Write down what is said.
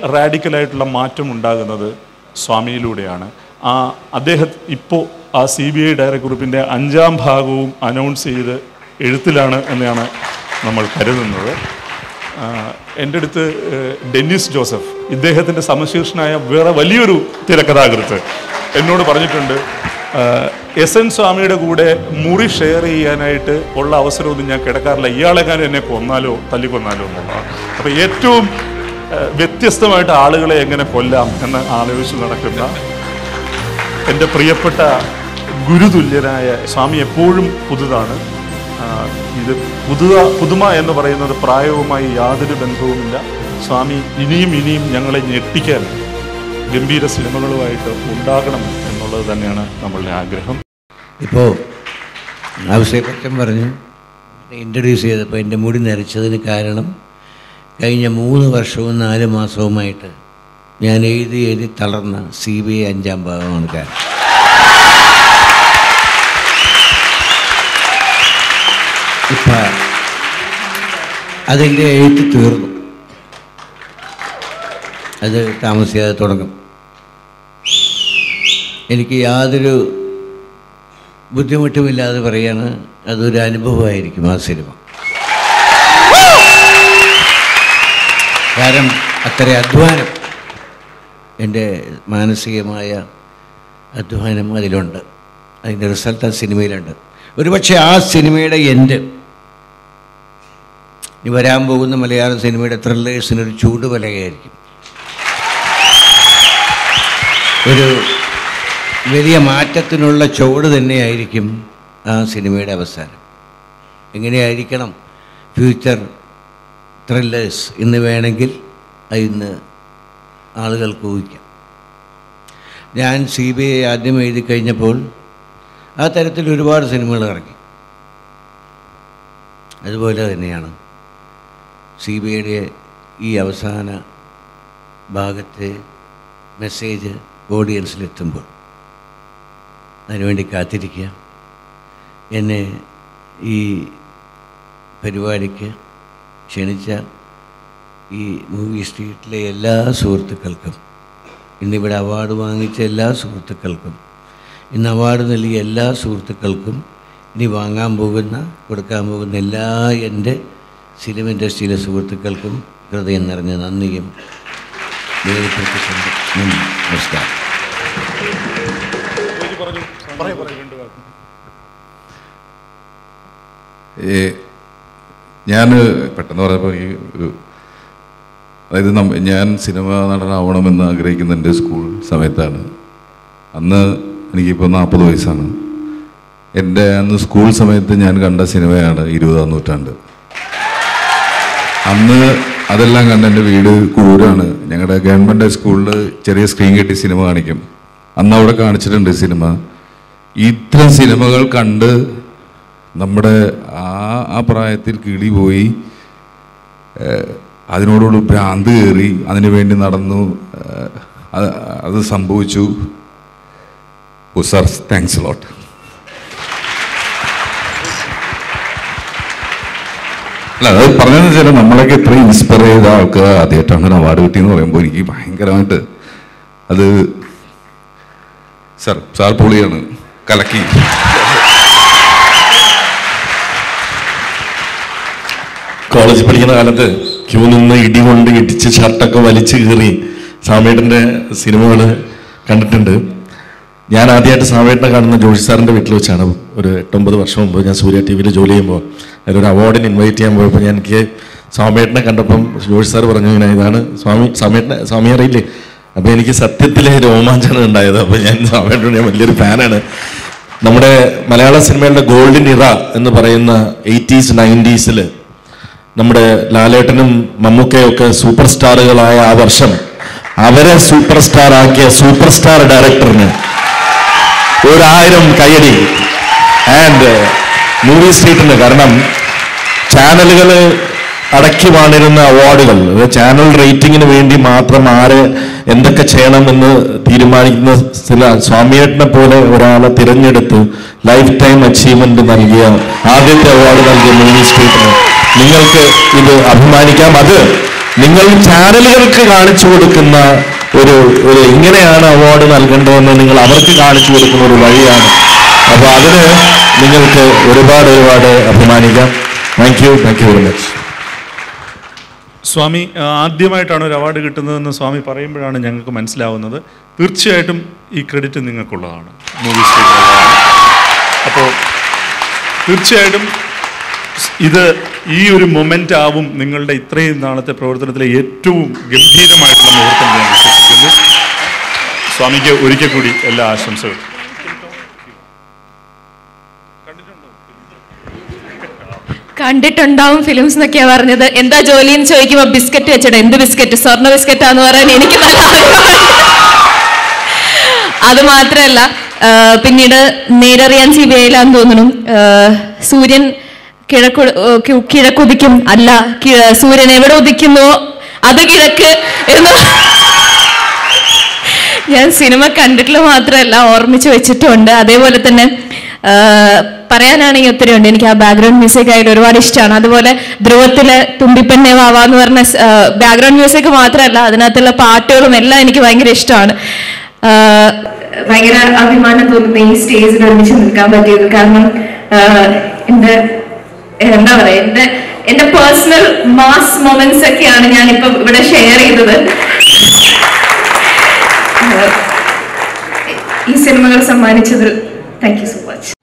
റാഡിക്കലായിട്ടുള്ള മാറ്റം ഉണ്ടാകുന്നത് സ്വാമിയിലൂടെയാണ് ആ അദ്ദേഹം ഇപ്പോൾ ആ സി ബി ഐ ഡയറക്ടർ ഗ്രൂപ്പിൻ്റെ അഞ്ചാം ഭാഗവും അനൗൺസ് ചെയ്ത് എഴുത്തിലാണ് എന്നാണ് നമ്മൾ കരുതുന്നത് ആ, എൻ്റെ അടുത്ത് ഏഹ്, ഡെന്നിസ് ജോസഫ് ഇദ്ദേഹത്തിൻ്റെ സമശീർഷനായ വേറെ വലിയൊരു തിരക്കഥാകൃത്ത് എന്നോട് പറഞ്ഞിട്ടുണ്ട് ആഹ്, എസ് എൻ സ്വാമിയുടെ കൂടെ മുറി ഷെയർ ചെയ്യാനായിട്ട് ഉള്ള അവസരമൊന്നും ഞാൻ കിടക്കാറില്ല ഇയാളെക്കാരും എന്നെ കൊന്നാലോ തല്ലിക്കൊന്നാലോ എന്നുള്ളതാണ് അപ്പോൾ ഏറ്റവും ആഹ്, വ്യത്യസ്തമായിട്ട് ആളുകളെ എങ്ങനെ കൊല്ലാം എന്ന് ആലോചിച്ച് നടക്കുന്ന എൻ്റെ പ്രിയപ്പെട്ട ഗുരുതുല്യനായ സ്വാമി എപ്പോഴും പുതുതാണ് ആ, ഇത് പുതുത പുതുമ എന്ന് പറയുന്നത് പ്രായവുമായി യാതൊരു ബന്ധവുമില്ല സ്വാമി ഇനിയും ഇനിയും ഞങ്ങളെ ഞെട്ടിക്കാൻ ഗംഭീര സിനിമകളുമായിട്ട് ഉണ്ടാകണം എന്നുള്ളത് തന്നെയാണ് നമ്മളുടെ ആഗ്രഹം ഇപ്പോൾ ആവശ്യക്കുറ്റം പറഞ്ഞു ഇൻട്രൊഡ്യൂസ് ചെയ്തപ്പോൾ എൻ്റെ മുടി നരച്ചതിന് കാരണം കഴിഞ്ഞ മൂന്ന് വർഷവും നാല് മാസവുമായിട്ട് ഞാൻ എഴുതി എഴുതി തളർന്ന സി ബി ഐ അഞ്ചാം ഭാഗമാണ് കാരണം ഇപ്പം അതിൻ്റെ എഴുത്ത് തീർന്നു അത് താമസിയാതെ തുടങ്ങും എനിക്ക് യാതൊരു ബുദ്ധിമുട്ടുമില്ലാതെ പറയാണ് അതൊരു അനുഭവമായിരിക്കും ആ സിനിമ കാരണം അത്ര അധ്വാനം എൻ്റെ മാനസികമായ അധ്വാനം അതിലുണ്ട് അതിൻ്റെ റിസൾട്ട് ആ സിനിമയിലുണ്ട് ഒരുപക്ഷെ ആ സിനിമയുടെ എൻ്റെ ഇനി വരാൻ പോകുന്ന മലയാള സിനിമയുടെ ത്രില്ലേഴ്സിനൊരു ചൂടുവലയായിരിക്കും ഒരു വലിയ മാറ്റത്തിനുള്ള ചുവട് തന്നെയായിരിക്കും ആ സിനിമയുടെ അവസാനം എങ്ങനെയായിരിക്കണം ഫ്യൂച്ചർ ത്രില്ലേഴ്സ് എന്ന് വേണമെങ്കിൽ ഇന്ന് ആളുകൾക്ക് ഊഹിക്കാം ഞാൻ സി ബി ഐ ആദ്യം എഴുതി കഴിഞ്ഞപ്പോൾ ആ തരത്തിൽ ഒരുപാട് സിനിമകൾ ഇറങ്ങി അതുപോലെ തന്നെയാണ് സി ബി ഐയുടെ ഈ അവസാന ഭാഗത്തെ മെസ്സേജ് ഓഡിയൻസിലെത്തുമ്പോൾ അതിനുവേണ്ടി കാത്തിരിക്കുക എന്നെ ഈ പരിപാടിക്ക് ക്ഷണിച്ച ഈ മൂവി സ്ട്രീറ്റിലെ എല്ലാ സുഹൃത്തുക്കൾക്കും ഇന്നിവിടെ അവാർഡ് വാങ്ങിച്ച എല്ലാ സുഹൃത്തുക്കൾക്കും ഇന്ന് അവാർഡ് നൽകിയ എല്ലാ സുഹൃത്തുക്കൾക്കും ഇനി വാങ്ങാൻ പോകുന്ന കൊടുക്കാൻ പോകുന്ന എല്ലാ എൻ്റെ ഫിലിം ഇൻഡസ്ട്രിയിലെ സുഹൃത്തുക്കൾക്കും ഹൃദയം നിറഞ്ഞ നന്ദിയും വേദിപ്പെടുത്തിക്കൊണ്ട് നന്ദി നമസ്കാരം ഞാൻ പെട്ടെന്ന് പറഞ്ഞപ്പോൾ ഈ ഒരു അതായത് നമ്മ ഞാൻ സിനിമ നടനാവണമെന്ന് ആഗ്രഹിക്കുന്ന എൻ്റെ സ്കൂൾ സമയത്താണ് അന്ന് എനിക്കിപ്പോൾ നാൽപ്പത് വയസ്സാണ് എൻ്റെ അന്ന് സ്കൂൾ സമയത്ത് ഞാൻ കണ്ട സിനിമയാണ് ഇരുപതാം നൂറ്റാണ്ട് അന്ന് അതെല്ലാം കണ്ട എൻ്റെ വീട് കൂരാണ് ഞങ്ങളുടെ ഗവൺമെൻറ് സ്കൂളിൽ ചെറിയ സ്ക്രീൻ കെട്ടി സിനിമ കാണിക്കും അന്ന് അവിടെ കാണിച്ചിട്ടുണ്ട് ഈ സിനിമ ഇത്തരം സിനിമകൾ കണ്ട് നമ്മുടെ ആ ആ പ്രായത്തിൽ കിളി പോയി ഏഹ്, അതിനോടുള്ള ഭ്രാന്ത് കയറി അതിനു വേണ്ടി നടന്നു ഏഹ്, അത് അത് സംഭവിച്ചു സാർ താങ്ക്സ് ലോട്ട് അല്ല അത് പറഞ്ഞതെന്ന് വെച്ചാൽ നമ്മളൊക്കെ ഇത്രയും ഇൻസ്പയർ ചെയ്ത ആൾക്ക് ആദ്യമായിട്ടാണ് ഒരു അവാർഡ് കിട്ടിയെന്ന് പറയുമ്പോൾ എനിക്ക് ഭയങ്കരമായിട്ട് അത് സാർ സാർ പൊളിയാണ് കലക്കി കോളേജിൽ പഠിക്കുന്ന കാലത്ത് ക്യൂ നിന്ന് ഇടി കൊണ്ട് ഇടിച്ച് ഷർട്ടൊക്കെ വലിച്ചു കീറി സാമേട്ടൻ്റെ സിനിമകൾ കണ്ടിട്ടുണ്ട് ഞാൻ ആദ്യമായിട്ട് സാമേട്ടനെ കാണുന്ന ജോഷി സാറിൻ്റെ വീട്ടിൽ വെച്ചാണ് ഒരു എട്ടൊമ്പത് വർഷം മുമ്പ് ഞാൻ സൂര്യ ടി വിയിൽ ജോലി ചെയ്യുമ്പോൾ അതിലൊരു അവാർഡിന് ഇൻവൈറ്റ് ചെയ്യാൻ പോയപ്പോൾ ഞാൻ എനിക്ക് സ്വാമിയേട്ടനെ കണ്ടപ്പം ജോഷി സാർ പറഞ്ഞു ഇങ്ങനെ ഇതാണ് സ്വാമി സ്വാമിയേട്ടനെ സ്വാമി അറിയില്ലേ അപ്പോൾ എനിക്ക് സത്യത്തിലെ രോമാഞ്ചനം ഉണ്ടായത് അപ്പോൾ ഞാൻ സ്വാമിയേട്ടൻ ഞാൻ വലിയൊരു ഫാനാണ് നമ്മുടെ മലയാള സിനിമയുടെ ഗോൾഡൻ ഇറ എന്ന് പറയുന്ന എയ്റ്റീസ് നയൻറ്റീസിൽ നമ്മുടെ ലാലേട്ടനും മമ്മൂക്കയും ഒക്കെ സൂപ്പർ സ്റ്റാറുകളായ ആ വർഷം അവരെ സൂപ്പർ സ്റ്റാർ ആക്കിയ സൂപ്പർ സ്റ്റാർ ഡയറക്ടറിന് ഒരായിരം കയ്യടി ആൻഡ് മൂവി സ്ട്രീറ്റിന് കാരണം ചാനലുകൾ അടക്കി വാണിരുന്ന അവാർഡുകൾ ചാനൽ റേറ്റിംഗിന് വേണ്ടി മാത്രം ആര് എന്തൊക്കെ ചെയ്യണമെന്ന് തീരുമാനിക്കുന്ന ചില സ്വാമിയേട്ടനെ പോലെ ഒരാളെ തിരഞ്ഞെടുത്ത് ലൈഫ് ടൈം അച്ചീവ്മെന്റ് നൽകിയ ആദ്യത്തെ അവാർഡ് നൽകിയ മൂവി സ്ട്രീറ്റിന് നിങ്ങൾക്ക് ഇത് അഭിമാനിക്കാം അത് നിങ്ങൾ ചാനലുകൾക്ക് കാണിച്ചു കൊടുക്കുന്ന ഒരു ഒരു ഇങ്ങനെയാണ് അവാർഡ് നൽകേണ്ടതെന്ന് നിങ്ങൾ അവർക്ക് കാണിച്ചു കൊടുക്കുന്ന ഒരു വഴിയാണ് അപ്പൊ അതിന് നിങ്ങൾക്ക് ഒരുപാട് ഒരുപാട് അഭിമാനിക്കാം thank you thank you very much Swami ആ, ആദ്യമായിട്ടാണ് ഒരു അവാർഡ് കിട്ടുന്നതെന്ന് സ്വാമി പറയുമ്പോഴാണ് ഞങ്ങൾക്ക് മനസ്സിലാവുന്നത് തീർച്ചയായിട്ടും ഈ ക്രെഡിറ്റ് നിങ്ങൾക്കുള്ളതാണ് മൂവി സ്ട്രീറ്റിലുള്ളതാണ് അപ്പോൾ തീർച്ചയായിട്ടും ഇത് ഈ ഒരു മൊമെൻ്റ് ആവും നിങ്ങളുടെ ഇത്രയും നാളത്തെ പ്രവർത്തനത്തിലെ ഏറ്റവും ഗംഭീരമായിട്ടുള്ള മുഹൂർത്തം ഞാൻ വിശ്വസിക്കുന്നു സ്വാമിക്ക് ഒരിക്കൽ കൂടി എല്ലാ ആശംസകളും കണ്ടിട്ടുണ്ടാവും ഫിലിംസ് എന്നൊക്കെയാ പറഞ്ഞത് എന്താ ജോലി എന്ന് ചോദിക്കുമ്പോ ബിസ്ക്കറ്റ് വെച്ചിട്ട് എന്ത് ബിസ്ക്കറ്റ് സ്വർണ്ണ ബിസ്ക്കറ്റാന്ന് പറയാൻ എനിക്ക് നല്ല അറിവാണ്. അത് മാത്രമല്ല ആ, പിന്നീട് നേരറിയാൻ സി ബി ഐയിലാന്ന് തോന്നുന്നു ആ, സൂര്യൻ കിഴക്ക് കി- കിഴക്കുദിക്കും അല്ല കി- സൂര്യൻ എവിടെ ഉദിക്കുന്നുവോ അത് കിഴക്ക് എന്ന് ഞാൻ സിനിമ കണ്ടിട്ടുള്ള മാത്രമല്ല ഓർമ്മിച്ച് വെച്ചിട്ടുണ്ട് അതേപോലെ തന്നെ ആ, പറയാനാണെങ്കിൽ ഒത്തിരി ഉണ്ട് എനിക്ക് ആ ബാക്ക്ഗ്രൗണ്ട് മ്യൂസിക് ആയിട്ട് ഒരുപാട് ഇഷ്ടമാണ് അതുപോലെ ധ്രുവത്തിലെ തുമ്പിപ്പെണ്ണെ വാവ എന്ന് പറഞ്ഞ ബാക്ക്ഗ്രൗണ്ട് മ്യൂസിക് മാത്രമല്ല അതിനകത്തുള്ള പാട്ടുകളും എല്ലാം എനിക്ക് ഭയങ്കര ഇഷ്ടമാണ് ആ, ഭയങ്കര അഭിമാനം തോന്നുന്നു ഈ സ്റ്റേജിൽ ഒരുമിച്ച് നിൽക്കാൻ പറ്റിയത് കാരണം ആ, എൻ്റെ എന്താ പറയാ എന്റെ എന്റെ പേഴ്സണൽ മാസ് മൊമെന്റ്സ് ഒക്കെയാണ് ഞാൻ ഇപ്പൊ ഇവിടെ ഷെയർ ചെയ്തത് ഈ സിനിമകൾ സമ്മാനിച്ചത് താങ്ക് യു സോ മച്ച്